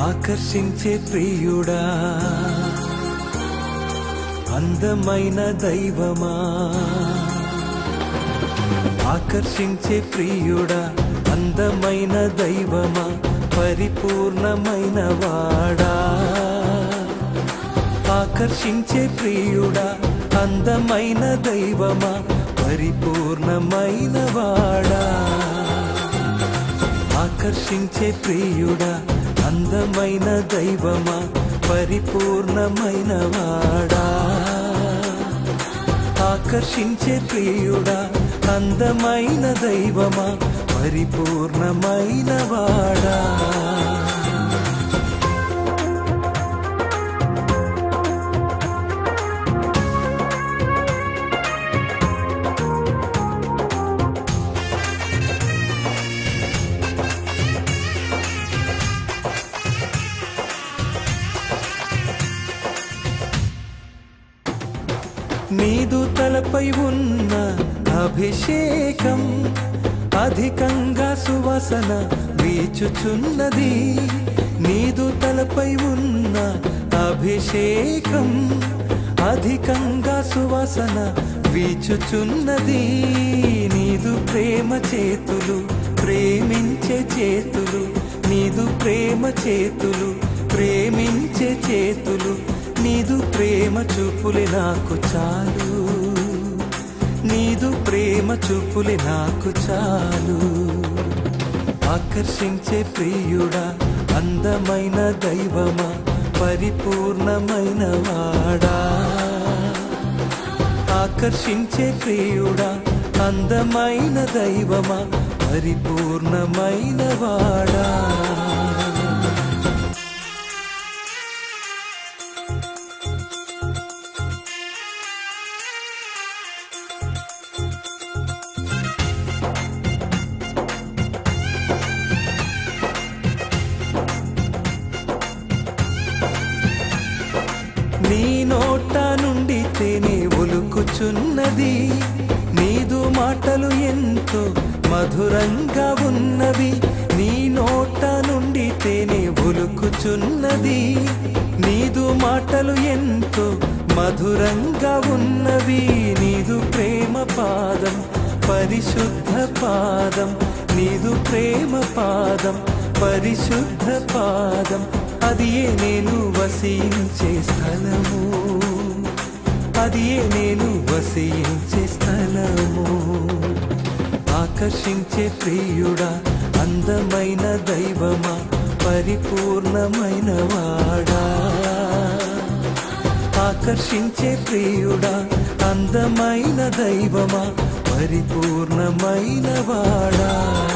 ఆకర్షించే ప్రియుడా అందమైన దైవమా ఆకర్షించే ప్రియుడా అందమైన దైవమా పరిపూర్ణమైన వాడా ఆకర్షించే ప్రియుడా అందమైన దైవమా పరిపూర్ణమైన వాడా ఆకర్షించే ప్రియుడా అందమైన దైవమా పరిపూర్ణమైన వాడా ఆకర్షించే ప్రియుడా అందమైన దైవమా పరిపూర్ణమైన వాడా నీదు తలపై ఉన్న అభిషేకం అధికంగా సువాసన వీచుచున్నది నీదు తలపై ఉన్న అభిషేకం అధికంగా సువాసన వీచుచున్నది నీదు ప్రేమ చేతులు ప్రేమించే చేతులు నీదు ప్రేమ చేతులు ప్రేమించే చేతులు నీదు ప్రేమ చూపులే నాకు చాలు నీదు ప్రేమ చూపులే నాకు చాలు ఆకర్షించే ప్రియుడా అందమైన దైవమా పరిపూర్ణమైన వాడా ఆకర్షించే ప్రియుడా అందమైన దైవమా పరిపూర్ణమైన వాడా నీ నోట నుండి తేనె ఒలుకుచున్నది నీదు మాటలు ఎంతో మధురంగా ఉన్నవి నీ నోట నుండి తేనె ఒలుకుచున్నది నీదు మాటలు ఎంతో మధురంగా ఉన్నవి నీదు ప్రేమ పాదం పరిశుద్ధ పాదం నీదు ప్రేమ పాదం పరిశుద్ధ పాదం అది ఏ నేను వసించే స్థలము అది ఏ నేను వసించే స్థలము ఆకర్షించే ప్రియుడా అందమైన దైవమా పరిపూర్ణమైన వాడా ఆకర్షించే ప్రియుడా అందమైన దైవమా పరిపూర్ణమైన వాడా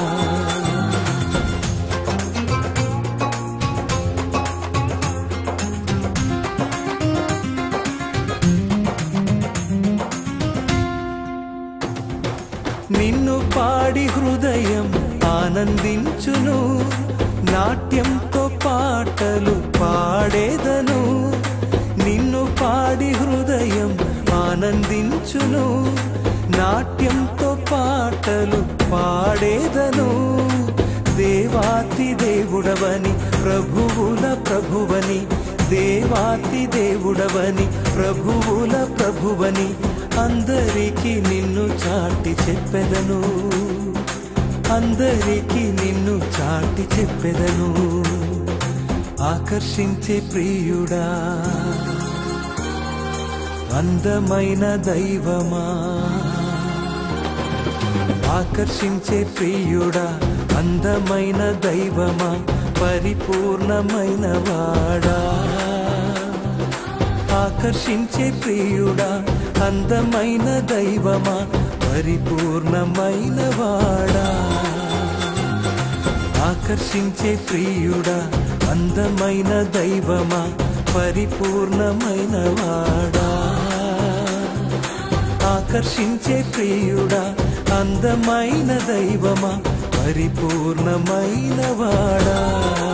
నిన్ను పాడి హృదయం ఆనందించును నాట్యంతో పాటలు పాడేదను నిన్ను పాడి హృదయం ఆనందించును నాట్యంతో పాటలు పాడేదను దేవాతి దేవుడవని ప్రభువుల ప్రభువని దేవాతి దేవుడవని ప్రభువుల ప్రభువని అందరికీ నిన్ను చాటి చెప్పెదను అందరికీ నిన్ను చాటి చెప్పెదను ఆకర్షించే ప్రియుడా అందమైన దైవమా ఆకర్షించే ప్రియుడా అందమైన దైవమా పరిపూర్ణమైన వాడా ఆకర్షించే ప్రియుడా అందమైన దైవమా పరిపూర్ణమైన వాడా ఆకర్షించే ప్రియుడా అందమైన దైవమా పరిపూర్ణమైన వాడా ఆకర్షించే ప్రియుడా అందమైన దైవమా పరిపూర్ణమైన వాడా